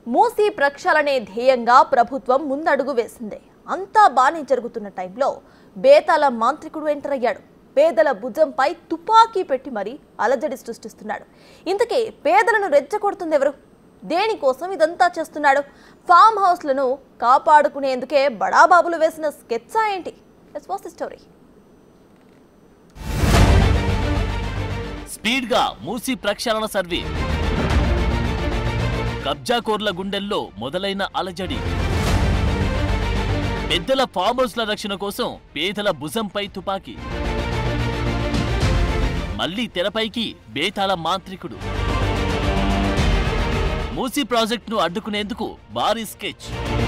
మూసీ ప్రక్షాళనే ధ్యేయంగా ప్రభుత్వం ముందడుగు వేసింది అంతా బానే జరుగుతున్న టైంలో బేతాల మాంత్రికుడు ఎంటర్ అయ్యాడు పేదల భుజంపై తుపాకీ పెట్టి మరీ అలజడి సృష్టిస్తున్నాడు ఇంతకీ పేదలను రెచ్చగొడుతుంది ఎవరు దేనికోసం ఇదంతా చేస్తున్నాడు ఫామ్ హౌస్లను కాపాడుకునేందుకే బడాబాబులు వేసిన స్కెచ్చా ఏంటి let's watch the story speed గా మూసి ప్రక్షాళన సర్వే కబ్జాకోర్ల గుండెల్లో మొదలైన అలజడి పెద్దల ఫామ్ హౌస్ల రక్షణ కోసం పేదల భుజంపై తుపాకీ మళ్లీ తెరపైకి బేతాళ మాంత్రికుడు మూసీ ప్రాజెక్టును అడ్డుకునేందుకు భారీ స్కెచ్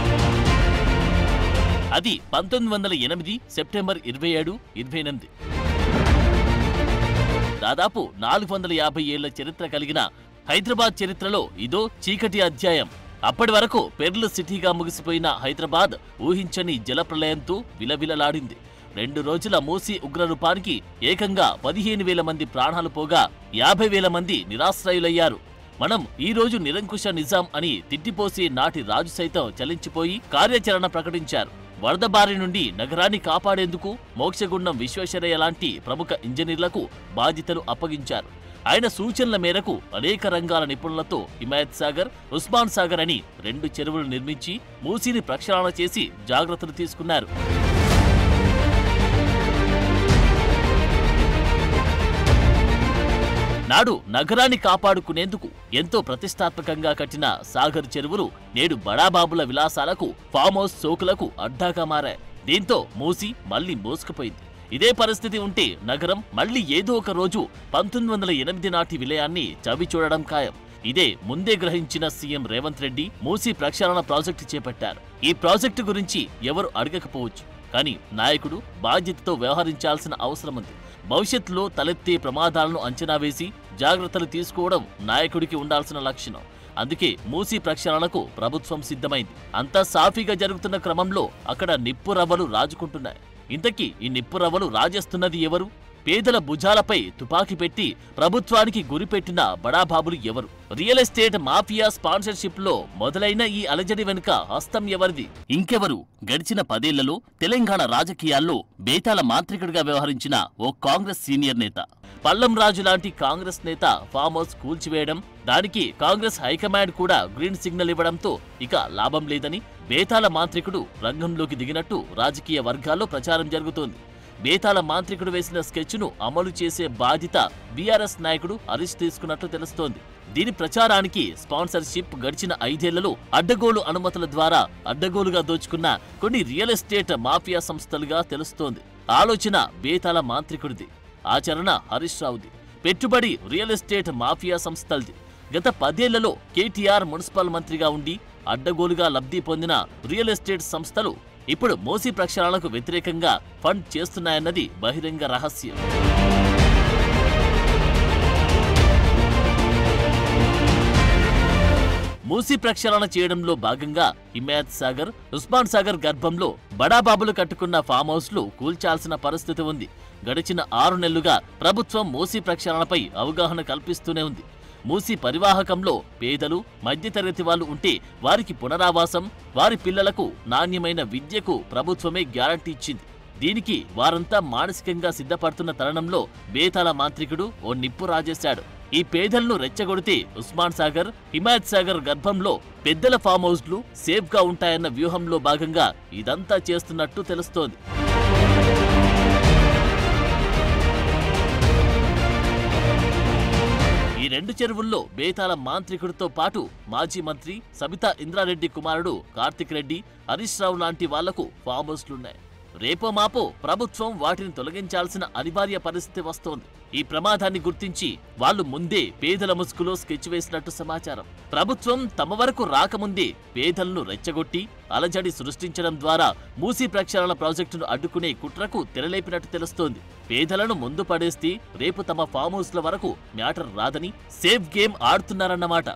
అది పంతొమ్మిది వందల ఎనిమిది సెప్టెంబర్ ఇరవై ఏడు ఇరవై ఎనిమిది దాదాపు నాలుగు వందల యాభై ఏళ్ల చరిత్ర కలిగిన హైదరాబాద్ చరిత్రలో ఇదో చీకటి అధ్యాయం అప్పటి వరకు పెర్ల్ సిటీగా ముగిసిపోయిన హైదరాబాద్ ఊహించని జలప్రలయంతో విలవిలలాడింది రెండు రోజుల మూసి ఉగ్రరూపానికి ఏకంగా పదిహేను వేల మంది ప్రాణాలు పోగా యాభై వేల మంది నిరాశ్రయులయ్యారు మనం ఈ రోజు నిరంకుశ నిజాం అని తిట్టిపోసే నాటి రాజు సైతం చలించిపోయి కార్యాచరణ ప్రకటించారు వరద బారి నుండి నగరాన్ని కాపాడేందుకు మోక్షగుండం విశ్వేశ్వరయ్య లాంటి ప్రముఖ ఇంజనీర్లకు బాధ్యతలు అప్పగించారు ఆయన సూచనల మేరకు అనేక రంగాల నిపుణులతో హిమాయత్ సాగర్ ఉస్మాన్ సాగర్ అని రెండు చెరువులు నిర్మించి మూసీని ప్రక్షాళన చేసి జాగ్రత్తలు తీసుకున్నారు నాడు నగరాన్ని కాపాడుకునేందుకు ఎంతో ప్రతిష్టాత్మకంగా కట్టిన సాగర్ చెరువులు నేడు బడాబాబుల విలాసాలకు ఫామ్ హౌస్ సోకులకు అడ్డాగా మారాయి దీంతో మూసి మళ్లీ మోసుకుపోయింది ఇదే పరిస్థితి ఉంటే నగరం మళ్లీ ఏదో ఒక రోజు పంతొమ్మిది వందల ఎనిమిది నాటి విలయాన్ని చవి చూడడం ఖాయం ఇదే ముందే గ్రహించిన సీఎం రేవంత్ రెడ్డి మూసీ ప్రక్షాళన ప్రాజెక్టు చేపట్టారు ఈ ప్రాజెక్టు గురించి ఎవరు అడగకపోవచ్చు కానీ నాయకుడు బాధ్యతతో వ్యవహరించాల్సిన అవసరం ఉంది భవిష్యత్తులో తలెత్తే ప్రమాదాలను అంచనా వేసి జాగ్రత్తలు తీసుకోవడం నాయకుడికి ఉండాల్సిన లక్షణం అందుకే మూసీ ప్రక్షాళనకు ప్రభుత్వం సిద్ధమైంది అంతా సాఫీగా జరుగుతున్న క్రమంలో అక్కడ నిప్పు రవ్వలు రాజుకుంటున్నాయి ఇంతకీ ఈ నిప్పు రవ్వలు రాజేస్తున్నది ఎవరు పేదల భుజాలపై తుపాకీ పెట్టి ప్రభుత్వానికి గురిపెట్టిన బడాబాబులు ఎవరు రియల్ ఎస్టేట్ మాఫియా స్పాన్సర్షిప్ లో మొదలైన ఈ అలజడి వెనుక హస్తం ఎవరిది ఇంకెవరు గడిచిన పదేళ్లలో తెలంగాణ రాజకీయాల్లో బేతాల మాంత్రికుడిగా వ్యవహరించిన ఓ కాంగ్రెస్ సీనియర్ నేత పల్లం రాజు లాంటి కాంగ్రెస్ నేత ఫామ్ హౌస్ కూల్చివేయడం దానికి కాంగ్రెస్ హైకమాండ్ కూడా గ్రీన్ సిగ్నల్ ఇవ్వడంతో ఇక లాభం లేదని బేతాల మాంత్రికుడు రంగంలోకి దిగినట్టు రాజకీయ వర్గాల్లో ప్రచారం జరుగుతోంది బేతాళ మాంత్రికుడు వేసిన స్కెచ్ను అమలు చేసే బాధ్యత బీఆర్ఎస్ నాయకుడు హరీష్ తీసుకున్నట్లు తెలుస్తోంది దీని ప్రచారానికి స్పాన్సర్షిప్ గడిచిన ఐదేళ్లలో అడ్డగోలు అనుమతుల ద్వారా అడ్డగోలుగా దోచుకున్న కొన్ని రియల్ ఎస్టేట్ మాఫియా సంస్థలుగా తెలుస్తోంది ఆలోచన బేతాళ మాంత్రికుడిది ఆచరణ హరీష్ రావుది పెట్టుబడి రియల్ ఎస్టేట్ మాఫియా సంస్థలది గత పదేళ్లలో కేటీఆర్ మున్సిపల్ మంత్రిగా ఉండి అడ్డగోలుగా లబ్ధి పొందిన రియల్ ఎస్టేట్ సంస్థలు ఇప్పుడు మోసీ ప్రక్షాళనకు వ్యతిరేకంగా ఫండ్ చేస్తున్నాయన్నది బహిరంగ రహస్యం మూసీ ప్రక్షాళన చేయడంలో భాగంగా హిమాయత్ సాగర్ ఉస్మాన్ సాగర్ గర్భంలో బడాబాబులు కట్టుకున్న ఫామ్ హౌస్లు కూల్చాల్సిన పరిస్థితి ఉంది గడిచిన ఆరు నెలలుగా ప్రభుత్వం మూసీ ప్రక్షాళనపై అవగాహన కల్పిస్తూనే ఉంది మూసి పరివాహకంలో పేదలు మధ్యతరగతి వాళ్ళు ఉంటే వారికి పునరావాసం వారి పిల్లలకు నాణ్యమైన విద్యకు ప్రభుత్వమే గ్యారంటీ ఇచ్చింది దీనికి వారంతా మానసికంగా సిద్ధపడుతున్న తరుణంలో బేతాళ మాంత్రికుడు ఓ నిప్పు రాజేశాడు ఈ పేదలను రెచ్చగొడితే ఉస్మాన్ సాగర్ హిమాయత్ సాగర్ గర్భంలో పెద్దల ఫామ్ హౌస్లు సేఫ్ గా ఉంటాయన్న వ్యూహంలో భాగంగా ఇదంతా చేస్తున్నట్టు తెలుస్తోంది ఈ రెండు చెరువుల్లో బేతాళ మాంత్రికుడితో పాటు మాజీ మంత్రి సబితా ఇంద్రారెడ్డి కుమారుడు కార్తిక్ రెడ్డి హరీష్ రావు లాంటి వాళ్లకు ఫామ్ హౌస్లున్నాయి రేపో మాపో ప్రభుత్వం వాటిని తొలగించాల్సిన అనివార్య పరిస్థితి వస్తోంది ఈ ప్రమాదాన్ని గుర్తించి వాళ్ళు ముందే పేదల ముసుగులో స్కెచ్ వేసినట్టు సమాచారం ప్రభుత్వం తమ వరకు రాకముందే పేదలను రెచ్చగొట్టి అలజడి సృష్టించడం ద్వారా మూసీ ప్రక్షాళన ప్రాజెక్టును అడ్డుకునే కుట్రకు తెరలేపినట్టు తెలుస్తోంది పేదలను ముందు పడేస్తే రేపు తమ ఫామ్ హౌస్ల వరకు మ్యాటర్ రాదని సేఫ్ గేమ్ ఆడుతున్నారన్నమాట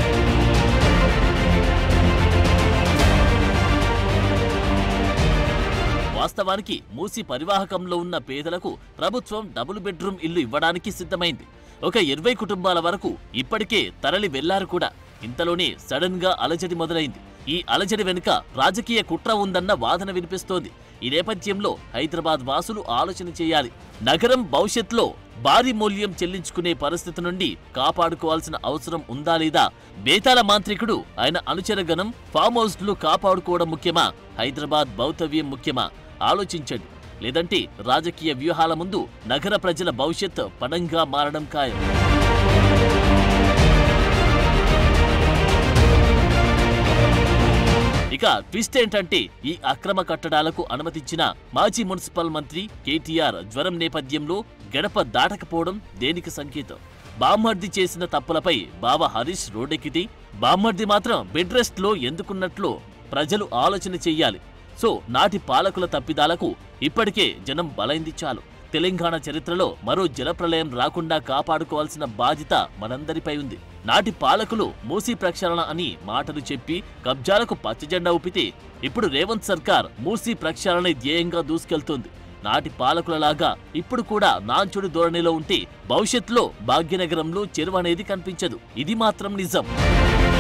వాస్తవానికి మూసి పరివాహకంలో ఉన్న పేదలకు ప్రభుత్వం డబుల్ బెడ్రూమ్ ఇల్లు ఇవ్వడానికి సిద్ధమైంది ఒక ఇరవై కుటుంబాల వరకు ఇప్పటికే తరలి వెళ్లారు కూడా ఇంతలోనే సడన్ గా అలజడి మొదలైంది ఈ అలజడి వెనుక రాజకీయ కుట్ర ఉందన్న వాదన వినిపిస్తోంది ఈ నేపథ్యంలో హైదరాబాద్ వాసులు ఆలోచన చేయాలి నగరం భవిష్యత్తులో భారీ మూల్యం చెల్లించుకునే పరిస్థితి నుండి కాపాడుకోవాల్సిన అవసరం ఉందా లేదా బేతాల మాంత్రికుడు ఆయన అనుచరగణం ఫామ్ హౌస్లు కాపాడుకోవడం ముఖ్యమా హైదరాబాద్ భౌతవ్యం ముఖ్యమా ఆలోచించండి లేదంటే రాజకీయ వ్యూహాల ముందు నగర ప్రజల భవిష్యత్ పడంగా మారడం ఖాయం ఇక ట్విస్ట్ ఏంటంటే ఈ అక్రమ కట్టడాలకు అనుమతిచ్చిన మాజీ మున్సిపల్ మంత్రి కేటీఆర్ జ్వరం నేపథ్యంలో గడప దాటకపోవడం దేనికి సంకేతం బామ్మర్ది చేసిన తప్పులపై బావ హరీష్ రోడ్డెక్కితే బామ్మర్ది మాత్రం బెడ్ రెస్ట్ లో ఎందుకున్నట్లు ప్రజలు ఆలోచన చెయ్యాలి సో నాటి పాలకుల తప్పిదాలకు ఇప్పటికే జనం బలైంది చాలు తెలంగాణ చరిత్రలో మరో జలప్రలయం రాకుండా కాపాడుకోవాల్సిన బాధ్యత మనందరిపై ఉంది నాటి పాలకులు మూసీ ప్రక్షాళన అని మాటలు చెప్పి కబ్జాలకు పచ్చజెండా ఊపితే ఇప్పుడు రేవంత్ సర్కార్ మూసీ ప్రక్షాళన ధ్యేయంగా దూసుకెళ్తోంది నాటి పాలకులలాగా ఇప్పుడు కూడా నాంచుడు ధోరణిలో ఉంటే భవిష్యత్తులో భాగ్యనగరంలో చెరువు అనేది కనిపించదు ఇది మాత్రం నిజం